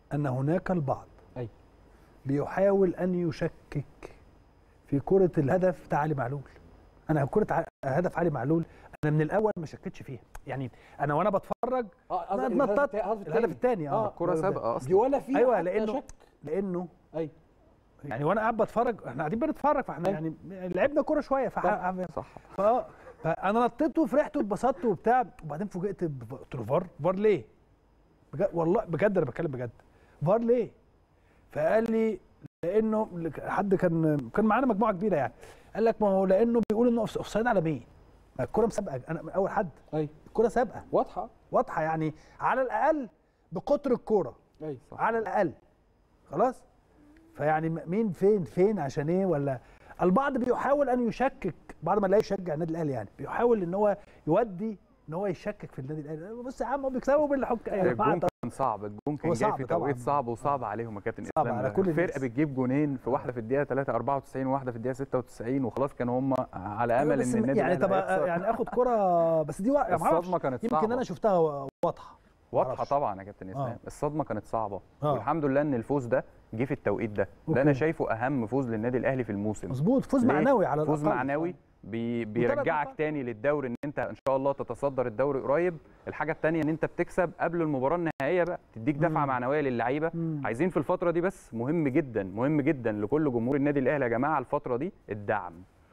ان هناك البعض أي. بيحاول ان يشكك في كره الهدف بتاع علي معلول انا كره ع- هدف علي معلول انا من الاول ما شكتش فيها يعني انا وانا بتفرج اه قصدك ما الهدف اتنطط التا- الهدف الثاني اه الكره سابقه دي اصلا ولا فيها أيوة، حتى لأنه- شك لانه ايوه يعني وانا قاعد بتفرج احنا قاعدين بنتفرج فاحنا أيوة. يعني لعبنا كوره شويه فح... صح ف- فانا نطيت وفرحت واتبسطت وبتاع وبعدين فوجئت ب- قلت له فار فار ليه؟ بجد والله بجد انا بتكلم بجد فار ليه؟ فقال لي لانه حد كان كان معانا مجموعه كبيره يعني قال لك ما هو لانه بيقول انه اوف سايد على مين؟ ما الكوره مسابقه انا من اول حد ايوه الكوره سابقه واضحه واضحه يعني على الاقل بقطر الكوره ايوه صح. على الاقل خلاص فيعني م- مين فين فين عشان ايه ولا البعض بيحاول ان يشكك بعد ما لا يشجع النادي الاهلي يعني بيحاول ان هو يودي ان هو يشكك في النادي الاهلي بص يا عم هم بيكسبوا بالحك يا جماعه الجون كان صعب الجون كان هو جاي صعب في طبعاً. توقيت صعب وصعب عليهم يا كابتن صعب اسلام على كل الناس. الفرقه بتجيب جونين في واحده في الدقيقه 3 94 وواحده في الدقيقه 96 وخلاص كانوا هم على أيوة امل بس ان النادي يعني الأهلي طب هيخسر. يعني اخد كره بس دي وا- معرفش. الصدمه كانت يمكن صعبه انا شفتها واضحه واضحه معرفش. طبعا يا كابتن اسلام آه. الصدمه كانت صعبه آه. والحمد لله ان الفوز ده جه في التوقيت ده أوكي. ده انا شايفه اهم فوز للنادي الاهلي في الموسم مظبوط فوز ليه؟ معنوي على فوز الاقل معنوي بي وثلاث بيرجعك نقاط. تاني للدوري ان انت ان شاء الله تتصدر الدوري قريب الحاجه التانية ان انت بتكسب قبل المباراه النهائيه بقى تديك دفعه مم. معنويه للعيبه مم. عايزين في الفتره دي بس مهم جدا مهم جدا لكل جمهور النادي الاهلي يا جماعه الفتره دي الدعم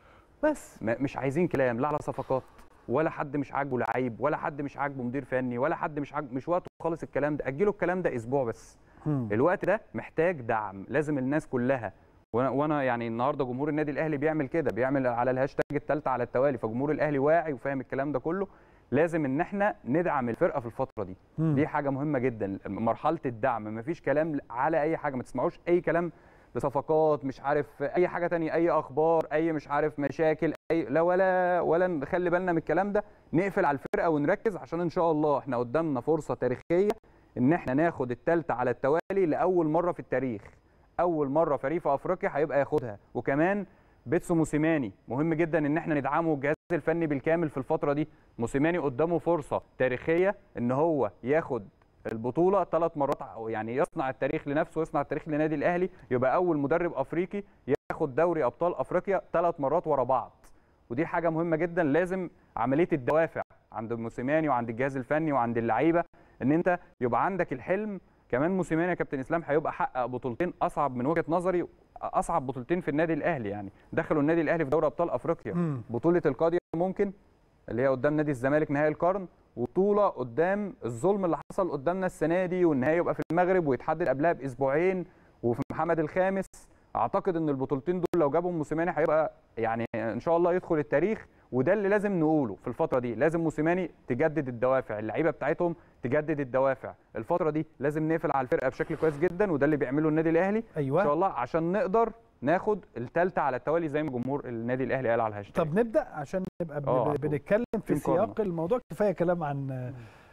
بس ما مش عايزين كلام لا على صفقات ولا حد مش عاجبه لعيب ولا حد مش عاجبه مدير فني ولا حد مش عاجبه مش وقته خالص الكلام ده اجلوا الكلام ده اسبوع بس مم. الوقت ده محتاج دعم لازم الناس كلها وانا وانا يعني النهارده جمهور النادي الاهلي بيعمل كده بيعمل على الهاشتاج الثالثه على التوالي فجمهور الاهلي واعي وفاهم الكلام ده كله لازم ان احنا ندعم الفرقه في الفتره دي مم. دي حاجه مهمه جدا مرحله الدعم مفيش كلام على اي حاجه ما تسمعوش اي كلام لصفقات مش عارف اي حاجه تانية اي اخبار اي مش عارف مشاكل اي لا ولا ولا نخلي بالنا من الكلام ده نقفل على الفرقه ونركز عشان ان شاء الله احنا قدامنا فرصه تاريخيه ان احنا ناخد الثالثه على التوالي لاول مره في التاريخ اول مره فريق في افريقيا هيبقى ياخدها وكمان بيتسو موسيماني مهم جدا ان احنا ندعمه الجهاز الفني بالكامل في الفتره دي موسيماني قدامه فرصه تاريخيه ان هو ياخد البطوله ثلاث مرات أو يعني يصنع التاريخ لنفسه ويصنع التاريخ لنادي الاهلي يبقى اول مدرب افريقي ياخد دوري ابطال افريقيا ثلاث مرات ورا بعض ودي حاجه مهمه جدا لازم عمليه الدوافع عند موسيماني وعند الجهاز الفني وعند اللعيبه ان انت يبقى عندك الحلم كمان موسيماني يا كابتن اسلام هيبقى حقق بطولتين اصعب من وجهه نظري اصعب بطولتين في النادي الاهلي يعني دخلوا النادي الاهلي في دوري ابطال افريقيا مم. بطوله القاضيه ممكن اللي هي قدام نادي الزمالك نهائي القرن وبطوله قدام الظلم اللي حصل قدامنا السنه دي والنهائي يبقى في المغرب ويتحدد قبلها باسبوعين وفي محمد الخامس اعتقد ان البطولتين دول لو جابهم موسيماني هيبقى يعني ان شاء الله يدخل التاريخ وده اللي لازم نقوله في الفتره دي لازم موسيماني تجدد الدوافع اللعيبه بتاعتهم تجدد الدوافع الفتره دي لازم نقفل على الفرقه بشكل كويس جدا وده اللي بيعمله النادي الاهلي ان ايوه شاء الله عشان نقدر ناخد الثالثه على التوالي زي ما جمهور النادي الاهلي قال على الهاشتاج طب نبدا عشان نبقى بن- آه. بنتكلم في في مقارنة. سياق الموضوع كفايه كلام عن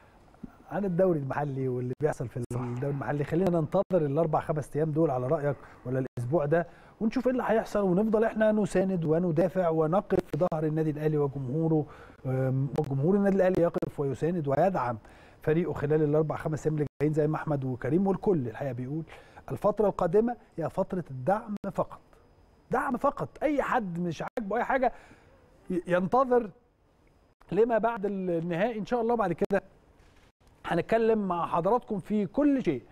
عن الدوري المحلي واللي بيحصل في الدوري المحلي خلينا ننتظر الاربع خمس ايام دول على رايك ولا الاسبوع ده ونشوف ايه اللي هيحصل ونفضل احنا نساند وندافع ونقف في ظهر النادي الاهلي وجمهوره أم، وجمهور النادي الاهلي يقف ويساند ويدعم فريقه خلال الاربع خمس ايام اللي جايين زي ما احمد وكريم والكل الحقيقه بيقول الفتره القادمه هي فتره الدعم فقط دعم فقط اي حد مش عاجبه اي حاجه ي- ينتظر لما بعد النهائي ان شاء الله بعد كده هنتكلم مع حضراتكم في كل شيء